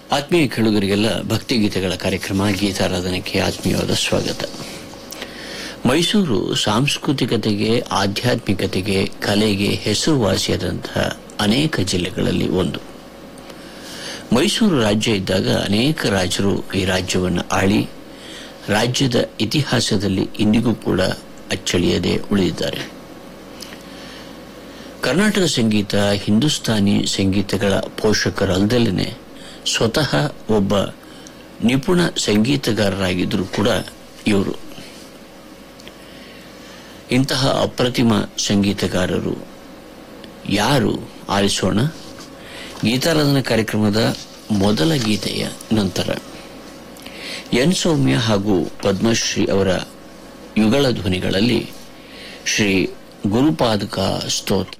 ಆತ್ಮೀಯ ಕೇಳುಗರಿಗೆಲ್ಲ ಭಕ್ತಿಗೀತೆಗಳ ಕಾರ್ಯಕ್ರಮ ಗೀತಾರಾಧನೆಗೆ ಆತ್ಮೀಯವಾದ ಸ್ವಾಗತ ಮೈಸೂರು ಸಾಂಸ್ಕೃತಿಕತೆಗೆ ಆಧ್ಯಾತ್ಮಿಕತೆಗೆ ಕಲೆಗೆ ಹೆಸರುವಾಸಿಯಾದಂತಹ ಅನೇಕ ಜಿಲ್ಲೆಗಳಲ್ಲಿ ಒಂದು ಮೈಸೂರು ರಾಜ್ಯ ಇದ್ದಾಗ ಅನೇಕ ರಾಜರು ಈ ರಾಜ್ಯವನ್ನು ಆಳಿ ರಾಜ್ಯದ ಇತಿಹಾಸದಲ್ಲಿ ಇಂದಿಗೂ ಕೂಡ ಅಚ್ಚಳಿಯದೆ ಉಳಿದಿದ್ದಾರೆ ಕರ್ನಾಟಕ ಸಂಗೀತ ಹಿಂದೂಸ್ತಾನಿ ಸಂಗೀತಗಳ ಪೋಷಕರಲ್ಲದಲ್ಲೇ ಸ್ವತಃ ಒಬ್ಬ ನಿಪುಣ ಸಂಗೀತಗಾರರಾಗಿದ್ದರೂ ಕೂಡ ಇವರು ಇಂತಹ ಅಪ್ರತಿಮ ಸಂಗೀತಗಾರರು ಯಾರು ಆಲಿಸೋಣ ಗೀತಾರಾಧನಾ ಕಾರ್ಯಕ್ರಮದ ಮೊದಲ ಗೀತೆಯ ನಂತರ ಎನ್ ಸೌಮ್ಯ ಹಾಗೂ ಪದ್ಮಶ್ರೀ ಅವರ ಯುಗಳ ಧ್ವನಿಗಳಲ್ಲಿ ಶ್ರೀ ಗುರುಪಾದಕ ಸ್ತೋತ್ರ